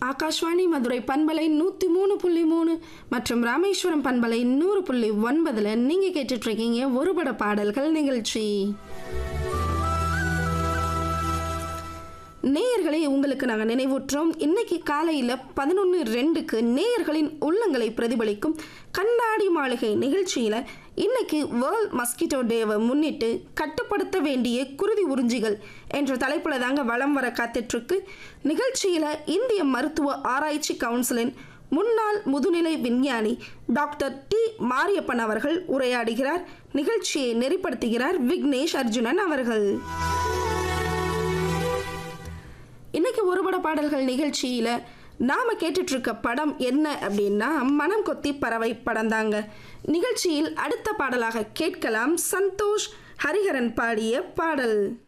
ஆகாஷ்வாணி மதுரை பண்பலை நூற்றி மூணு புள்ளி மூணு மற்றும் ராமேஸ்வரம் பண்பலை நூறு புள்ளி ஒன்பதில் நீங்கள் கேட்டுட்ருக்கீங்க ஒருபட பாடல்கள் நிகழ்ச்சி நேயர்களே உங்களுக்கு நாங்கள் நினைவூற்றோம் இன்னைக்கு காலையில் பதினொன்று ரெண்டுக்கு நேயர்களின் உள்ளங்களை பிரதிபலிக்கும் கண்ணாடி மாளிகை நிகழ்ச்சியில் இன்னைக்கு வேர்ல்ட் மஸ்கிட்டோ டேவை முன்னிட்டு கட்டுப்படுத்த வேண்டிய குருதி உறிஞ்சிகள் என்ற தலைப்பில் தாங்க வலம் வர காத்துட்ருக்கு நிகழ்ச்சியில் இந்திய மருத்துவ ஆராய்ச்சி கவுன்சிலின் முன்னாள் முதுநிலை விஞ்ஞானி டாக்டர் டி மாரியப்பன் அவர்கள் உரையாடுகிறார் நிகழ்ச்சியை நெறிப்படுத்துகிறார் விக்னேஷ் அர்ஜுனன் அவர்கள் இன்னைக்கு ஒருபட பாடல்கள் நிகழ்ச்சியில் நாம் கேட்டுட்ருக்க படம் என்ன அப்படின்னா மனம் கொத்தி பறவை படம் தாங்க நிகழ்ச்சியில் அடுத்த பாடலாக கேட்கலாம் சந்தோஷ் ஹரிஹரன் பாடிய பாடல்